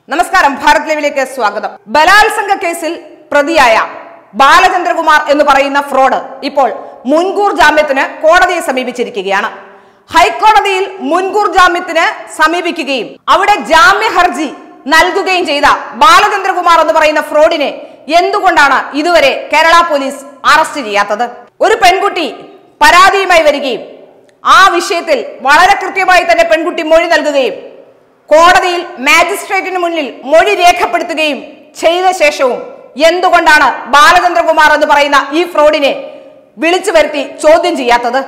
നമസ്കാരം ഭാരത് ലൈവിലേക്ക് സ്വാഗതം ബലാത്സംഗ കേസിൽ പ്രതിയായ ബാലചന്ദ്രകുമാർ എന്ന് പറയുന്ന ഫ്രോഡ് ഇപ്പോൾ മുൻകൂർ ജാമ്യത്തിന് കോടതിയെ സമീപിച്ചിരിക്കുകയാണ് ഹൈക്കോടതിയിൽ മുൻകൂർ ജാമ്യത്തിന് സമീപിക്കുകയും അവിടെ ജാമ്യ ഹർജി നൽകുകയും ചെയ്ത ബാലചന്ദ്രകുമാർ എന്ന് പറയുന്ന ഫ്രോഡിനെ എന്തുകൊണ്ടാണ് ഇതുവരെ കേരള പോലീസ് അറസ്റ്റ് ചെയ്യാത്തത് ഒരു പെൺകുട്ടി പരാതിയുമായി വരികയും ആ വിഷയത്തിൽ വളരെ കൃത്യമായി തന്നെ പെൺകുട്ടി മൊഴി നൽകുകയും കോടതിയിൽ മാജിസ്ട്രേറ്റിന് മുന്നിൽ മൊഴി രേഖപ്പെടുത്തുകയും ചെയ്ത ശേഷവും എന്തുകൊണ്ടാണ് ബാലചന്ദ്രകുമാർ എന്ന് പറയുന്ന ഈ ഫ്രോഡിനെ വിളിച്ചു വരുത്തി ചോദ്യം ചെയ്യാത്തത്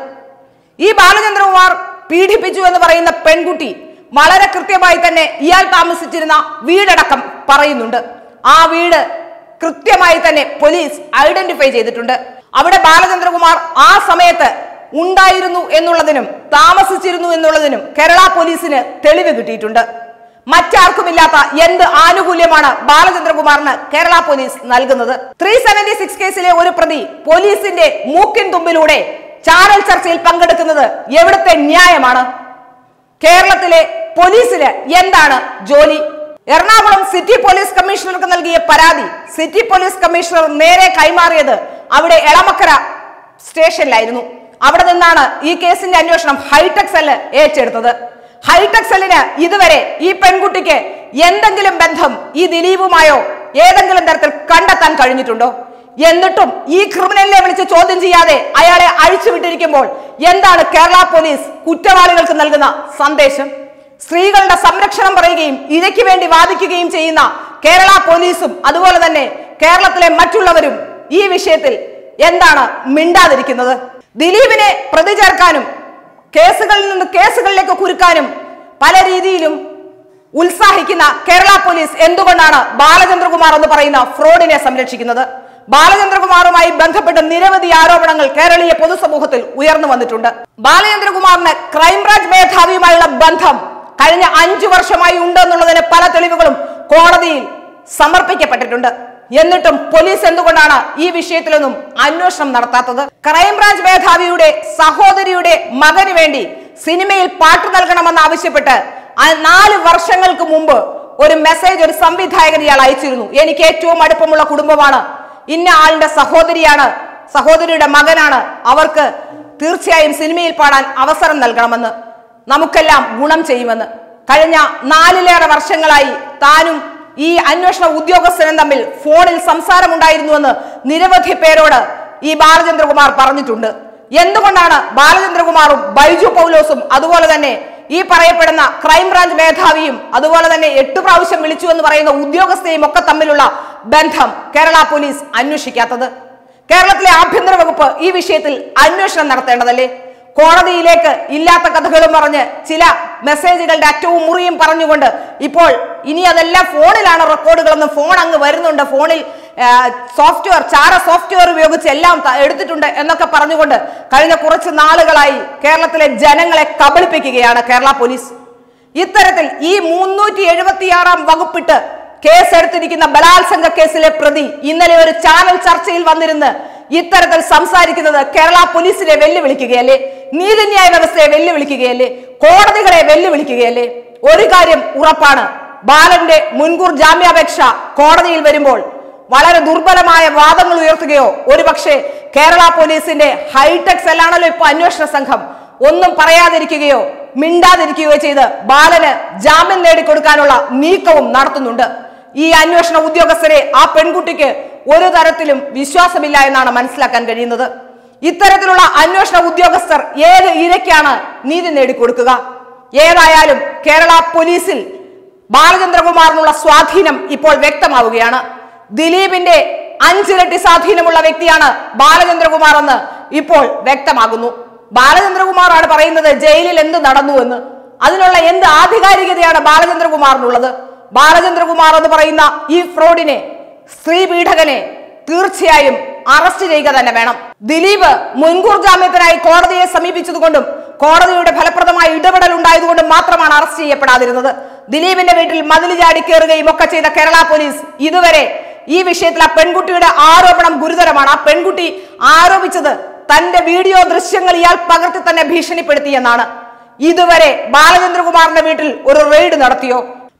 ഈ ബാലചന്ദ്രകുമാർ പീഡിപ്പിച്ചു എന്ന് പറയുന്ന പെൺകുട്ടി വളരെ കൃത്യമായി തന്നെ ഇയാൾ താമസിച്ചിരുന്ന വീടടക്കം പറയുന്നുണ്ട് ആ വീട് കൃത്യമായി തന്നെ പോലീസ് ഐഡന്റിഫൈ ചെയ്തിട്ടുണ്ട് അവിടെ ബാലചന്ദ്രകുമാർ ആ സമയത്ത് ഉണ്ടായിരുന്നു എന്നുള്ളതിനും താമസിച്ചിരുന്നു എന്നുള്ളതിനും കേരള പോലീസിന് തെളിവ് കിട്ടിയിട്ടുണ്ട് മറ്റാർക്കുമില്ലാത്ത എന്ത് ആനുകൂല്യമാണ് ബാലചന്ദ്രകുമാറിന് കേരള പോലീസ് നൽകുന്നത് ത്രീ സെവന്റി സിക്സ് കേസിലെ ഒരു പ്രതി പോലീസിന്റെ മൂക്കിൻ തുമ്പിലൂടെ ചാനൽ ചർച്ചയിൽ പങ്കെടുക്കുന്നത് എവിടുത്തെ ന്യായമാണ് കേരളത്തിലെ പോലീസിന് എന്താണ് ജോലി എറണാകുളം സിറ്റി പോലീസ് കമ്മീഷണർക്ക് നൽകിയ പരാതി സിറ്റി പോലീസ് കമ്മീഷണർ നേരെ കൈമാറിയത് അവിടെ എളമക്കര സ്റ്റേഷനിലായിരുന്നു അവിടെ നിന്നാണ് ഈ കേസിന്റെ അന്വേഷണം ഹൈടെക് സെല്ല് ഏറ്റെടുത്തത് ഹൈടെക് സെല്ലിന് ഇതുവരെ ഈ പെൺകുട്ടിക്ക് എന്തെങ്കിലും ബന്ധം ഈ ദിലീപുമായോ ഏതെങ്കിലും തരത്തിൽ കണ്ടെത്താൻ കഴിഞ്ഞിട്ടുണ്ടോ എന്നിട്ടും ഈ ക്രിമിനലിനെ വിളിച്ച് ചോദ്യം ചെയ്യാതെ അയാളെ അഴിച്ചുവിട്ടിരിക്കുമ്പോൾ എന്താണ് കേരള പോലീസ് കുറ്റവാളികൾക്ക് നൽകുന്ന സന്ദേശം സ്ത്രീകളുടെ സംരക്ഷണം പറയുകയും ഇരയ്ക്ക് വേണ്ടി വാദിക്കുകയും ചെയ്യുന്ന കേരള പോലീസും അതുപോലെ തന്നെ കേരളത്തിലെ മറ്റുള്ളവരും ഈ വിഷയത്തിൽ എന്താണ് മിണ്ടാതിരിക്കുന്നത് ദിലീപിനെ പ്രതി ചേർക്കാനും കേസുകളിൽ നിന്ന് കേസുകളിലേക്ക് കുരുക്കാനും പല രീതിയിലും ഉത്സാഹിക്കുന്ന കേരള പോലീസ് എന്തുകൊണ്ടാണ് ബാലചന്ദ്രകുമാർ എന്ന് പറയുന്ന ഫ്രോഡിനെ സംരക്ഷിക്കുന്നത് ബാലചന്ദ്രകുമാറുമായി ബന്ധപ്പെട്ട് നിരവധി ആരോപണങ്ങൾ കേരളീയ പൊതുസമൂഹത്തിൽ ഉയർന്നു വന്നിട്ടുണ്ട് ബാലചന്ദ്രകുമാറിന് ക്രൈംബ്രാഞ്ച് മേധാവിയുമായുള്ള ബന്ധം കഴിഞ്ഞ അഞ്ചു വർഷമായി ഉണ്ടെന്നുള്ളതിന് പല തെളിവുകളും കോടതിയിൽ സമർപ്പിക്കപ്പെട്ടിട്ടുണ്ട് എന്നിട്ടും പോലീസ് എന്തുകൊണ്ടാണ് ഈ വിഷയത്തിലൊന്നും അന്വേഷണം നടത്താത്തത് ക്രൈംബ്രാഞ്ച് മേധാവിയുടെ സഹോദരിയുടെ മകന് വേണ്ടി സിനിമയിൽ പാട്ട് നൽകണമെന്ന് ആവശ്യപ്പെട്ട് ആ നാല് വർഷങ്ങൾക്ക് മുമ്പ് ഒരു മെസ്സേജ് ഒരു സംവിധായകൻ ഇയാൾ അയച്ചിരുന്നു എനിക്ക് ഏറ്റവും അടുപ്പമുള്ള കുടുംബമാണ് ഇന്ന ആളിന്റെ സഹോദരിയാണ് സഹോദരിയുടെ മകനാണ് അവർക്ക് തീർച്ചയായും സിനിമയിൽ പാടാൻ അവസരം നൽകണമെന്ന് നമുക്കെല്ലാം ഗുണം ചെയ്യുമെന്ന് കഴിഞ്ഞ നാലിലേറെ വർഷങ്ങളായി താനും ഈ അന്വേഷണ ഉദ്യോഗസ്ഥനും തമ്മിൽ ഫോണിൽ സംസാരമുണ്ടായിരുന്നുവെന്ന് നിരവധി പേരോട് ഈ ബാലചന്ദ്രകുമാർ പറഞ്ഞിട്ടുണ്ട് എന്തുകൊണ്ടാണ് ബാലചന്ദ്രകുമാറും ബൈജു പൗലോസും അതുപോലെ തന്നെ ഈ പറയപ്പെടുന്ന ക്രൈംബ്രാഞ്ച് മേധാവിയും അതുപോലെ തന്നെ എട്ട് പ്രാവശ്യം വിളിച്ചു എന്ന് പറയുന്ന ഉദ്യോഗസ്ഥയും ഒക്കെ തമ്മിലുള്ള ബന്ധം കേരള പോലീസ് അന്വേഷിക്കാത്തത് കേരളത്തിലെ ആഭ്യന്തര വകുപ്പ് ഈ വിഷയത്തിൽ അന്വേഷണം നടത്തേണ്ടതല്ലേ കോടതിയിലേക്ക് ഇല്ലാത്ത കഥകളും പറഞ്ഞ് ചില മെസ്സേജുകളുടെ അറ്റവും മുറിയും പറഞ്ഞുകൊണ്ട് ഇപ്പോൾ ഇനി അതെല്ലാം ഫോണിലാണ് റെക്കോർഡുകളെന്ന് ഫോൺ അങ്ങ് വരുന്നുണ്ട് ഫോണിൽ സോഫ്റ്റ്വെയർ ചാര സോഫ്റ്റ്വെയർ ഉപയോഗിച്ച് എല്ലാം ത- എടുത്തിട്ടുണ്ട് എന്നൊക്കെ പറഞ്ഞുകൊണ്ട് കഴിഞ്ഞ കുറച്ച് നാളുകളായി കേരളത്തിലെ ജനങ്ങളെ കബളിപ്പിക്കുകയാണ് കേരള പോലീസ് ഇത്തരത്തിൽ ഈ മുന്നൂറ്റി എഴുപത്തിയാറാം വകുപ്പിട്ട് കേസെടുത്തിരിക്കുന്ന ബലാത്സംഗ കേസിലെ പ്രതി ഇന്നലെ ഒരു ചാനൽ ചർച്ചയിൽ വന്നിരുന്ന് ഇത്തരത്തിൽ സംസാരിക്കുന്നത് കേരള പോലീസിനെ വെല്ലുവിളിക്കുകയല്ലേ നീതിന്യായ വ്യവസ്ഥയെ വെല്ലുവിളിക്കുകയല്ലേ കോടതികളെ വെല്ലുവിളിക്കുകയല്ലേ ഒരു കാര്യം ഉറപ്പാണ് ബാലന്റെ മുൻകൂർ ജാമ്യാപേക്ഷ കോടതിയിൽ വരുമ്പോൾ വളരെ ദുർബലമായ വാദങ്ങൾ ഉയർത്തുകയോ ഒരുപക്ഷെ കേരള പോലീസിന്റെ ഹൈടെക് സെല്ലാണല്ലോ ഇപ്പൊ അന്വേഷണ സംഘം ഒന്നും പറയാതിരിക്കുകയോ മിണ്ടാതിരിക്കുകയോ ചെയ്ത് ബാലന് ജാമ്യം നേടിക്കൊടുക്കാനുള്ള നീക്കവും നടത്തുന്നുണ്ട് ഈ അന്വേഷണ ഉദ്യോഗസ്ഥരെ ആ പെൺകുട്ടിക്ക് ഒരു തരത്തിലും വിശ്വാസമില്ല എന്നാണ് മനസ്സിലാക്കാൻ കഴിയുന്നത് ഇത്തരത്തിലുള്ള അന്വേഷണ ഉദ്യോഗസ്ഥർ ഏത് ഇരയ്ക്കാണ് നീതി നേടിക്കൊടുക്കുക ഏതായാലും കേരള പോലീസിൽ ബാലചന്ദ്രകുമാറിനുള്ള സ്വാധീനം ഇപ്പോൾ വ്യക്തമാവുകയാണ് ദിലീപിന്റെ അഞ്ചിരട്ടി സ്വാധീനമുള്ള വ്യക്തിയാണ് ബാലചന്ദ്രകുമാർ എന്ന് ഇപ്പോൾ വ്യക്തമാകുന്നു ബാലചന്ദ്രകുമാറാണ് പറയുന്നത് ജയിലിൽ എന്ത് നടന്നു എന്ന് അതിനുള്ള എന്ത് ആധികാരികതയാണ് ബാലചന്ദ്രകുമാറിനുള്ളത് ബാലചന്ദ്രകുമാർ എന്ന് പറയുന്ന ഈ ഫ്രോഡിനെ സ്ത്രീ പീഡകനെ തീർച്ചയായും അറസ്റ്റ് ചെയ്യുക തന്നെ വേണം ദിലീപ് മുൻകൂർ ജാമ്യത്തിനായി കോടതിയെ സമീപിച്ചതുകൊണ്ടും കോടതിയുടെ ഫലപ്രദമായ ഇടപെടൽ ഉണ്ടായതുകൊണ്ടും മാത്രമാണ് അറസ്റ്റ് ചെയ്യപ്പെടാതിരുന്നത് ദിലീപിന്റെ വീട്ടിൽ മതിൽ ചാടി കയറുകയും ഒക്കെ ചെയ്ത കേരള പോലീസ് ഇതുവരെ ഈ വിഷയത്തിൽ ആ പെൺകുട്ടിയുടെ ആരോപണം ഗുരുതരമാണ് ആ പെൺകുട്ടി ആരോപിച്ചത് തന്റെ വീഡിയോ ദൃശ്യങ്ങൾ ഇയാൾ പകർത്തി തന്നെ ഭീഷണിപ്പെടുത്തിയെന്നാണ് ഇതുവരെ ബാലചന്ദ്രകുമാറിന്റെ വീട്ടിൽ ഒരു റെയ്ഡ് നടത്തിയോ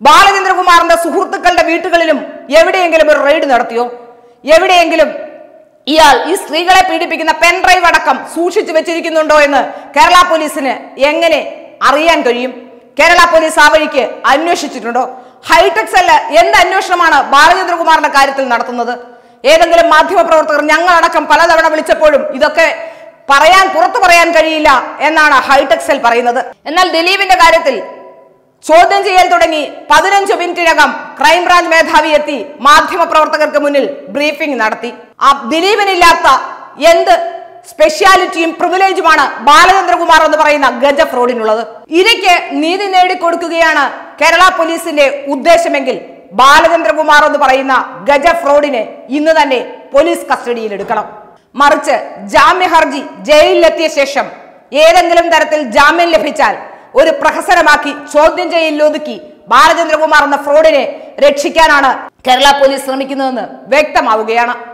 ബാലചന്ദ്രകുമാറിന്റെ സുഹൃത്തുക്കളുടെ വീട്ടുകളിലും എവിടെയെങ്കിലും ഒരു റെയ്ഡ് നടത്തിയോ എവിടെയെങ്കിലും ഇയാൾ ഈ സ്ത്രീകളെ പീഡിപ്പിക്കുന്ന പെൻഡ്രൈവ് അടക്കം സൂക്ഷിച്ചു വെച്ചിരിക്കുന്നുണ്ടോ എന്ന് കേരള പോലീസിന് എങ്ങനെ അറിയാൻ കഴിയും കേരള പോലീസ് ആ വഴിക്ക് അന്വേഷിച്ചിട്ടുണ്ടോ ഹൈടെക് സെല്ല് എന്ത് അന്വേഷണമാണ് ബാലചന്ദ്രകുമാറിന്റെ കാര്യത്തിൽ നടത്തുന്നത് ഏതെങ്കിലും മാധ്യമപ്രവർത്തകർ ഞങ്ങളടക്കം പലതവണ വിളിച്ചപ്പോഴും ഇതൊക്കെ പറയാൻ പുറത്തു പറയാൻ കഴിയില്ല എന്നാണ് ഹൈടെക് സെൽ പറയുന്നത് എന്നാൽ ദിലീപിന്റെ കാര്യത്തിൽ ചോദ്യം ചെയ്യൽ തുടങ്ങി പതിനഞ്ച് മിനിറ്റിനകം ക്രൈംബ്രാഞ്ച് മേധാവി എത്തി മാധ്യമപ്രവർത്തകർക്ക് മുന്നിൽ ബ്രീഫിംഗ് നടത്തി ആ ദിലീപിനില്ലാത്ത എന്ത് സ്പെഷ്യാലിറ്റിയും പ്രിവിലേജുമാണ് ബാലചന്ദ്രകുമാർ എന്ന് പറയുന്ന ഗജ ഫ്രോഡിനുള്ളത് ഇരയ്ക്ക് നീതി നേടിക്കൊടുക്കുകയാണ് കേരള പോലീസിന്റെ ഉദ്ദേശമെങ്കിൽ ബാലചന്ദ്രകുമാർ എന്ന് പറയുന്ന ഗജ ഫ്രോഡിനെ ഇന്ന് തന്നെ പോലീസ് കസ്റ്റഡിയിൽ എടുക്കണം മറിച്ച് ജാമ്യ ഹർജി ജയിലിലെത്തിയ ശേഷം ഏതെങ്കിലും തരത്തിൽ ജാമ്യം ലഭിച്ചാൽ ഒരു പ്രഹസനമാക്കി ചോദ്യം ചെയ്യലിലൊതുക്കി ബാലചന്ദ്രകുമാർ എന്ന ഫ്രോഡിനെ രക്ഷിക്കാനാണ് കേരള പോലീസ് ശ്രമിക്കുന്നതെന്ന് വ്യക്തമാവുകയാണ്